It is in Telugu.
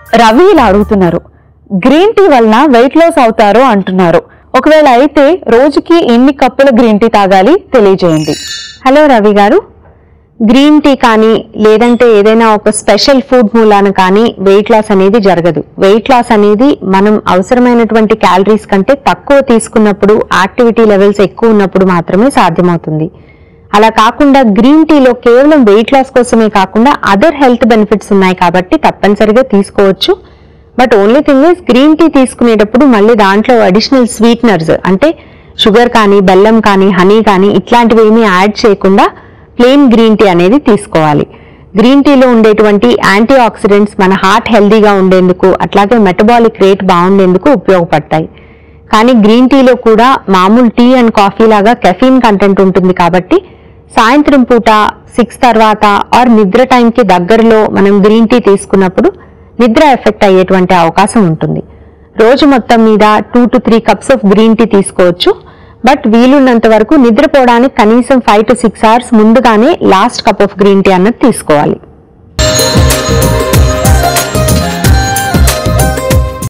రవి ఇలా అడుగుతున్నారు గ్రీన్ టీ వలన వెయిట్ లాస్ అవుతారు అంటున్నారు ఒకవేళ అయితే రోజుకి ఎన్ని కప్పుల గ్రీన్ టీ తాగాలి తెలియజేయండి హలో రవి గారు గ్రీన్ టీ కానీ లేదంటే ఏదైనా ఒక స్పెషల్ ఫుడ్ మూలాన కానీ వెయిట్ లాస్ అనేది జరగదు వెయిట్ లాస్ అనేది మనం అవసరమైనటువంటి క్యాలరీస్ కంటే తక్కువ తీసుకున్నప్పుడు యాక్టివిటీ లెవెల్స్ ఎక్కువ ఉన్నప్పుడు మాత్రమే సాధ్యమవుతుంది అలా కాకుండా గ్రీన్ టీలో కేవలం వెయిట్ లాస్ కోసమే కాకుండా అదర్ హెల్త్ బెనిఫిట్స్ ఉన్నాయి కాబట్టి తప్పనిసరిగా తీసుకోవచ్చు but only thing is green tea తీసుకునేటప్పుడు మళ్ళీ దాంట్లో అడిషనల్ స్వీట్నర్స్ అంటే షుగర్ కానీ బెల్లం కానీ హనీ కానీ ఇట్లాంటివి ఏమీ యాడ్ చేయకుండా ప్లెయిన్ గ్రీన్ టీ అనేది తీసుకోవాలి గ్రీన్ టీలో ఉండేటువంటి యాంటీ ఆక్సిడెంట్స్ మన హార్ట్ హెల్దీగా ఉండేందుకు అట్లాగే మెటబాలిక్ రేట్ బాగుండేందుకు ఉపయోగపడతాయి కానీ గ్రీన్ టీలో కూడా మామూలు టీ అండ్ కాఫీ లాగా కెఫీన్ కంటెంట్ ఉంటుంది కాబట్టి సాయంత్రం పూట సిక్స్ తర్వాత ఆర్ నిద్ర టైంకి దగ్గరలో మనం గ్రీన్ టీ తీసుకున్నప్పుడు నిద్ర ఎఫెక్ట్ అయ్యేటువంటి అవకాశం ఉంటుంది రోజు మొత్తం మీద two to three cups of green tea తీసుకోవచ్చు బట్ వీలున్నంత వరకు నిద్రపోవడానికి కనీసం ఫైవ్ టు సిక్స్ అవర్స్ ముందుగానే last cup of green tea అన్నది తీసుకోవాలి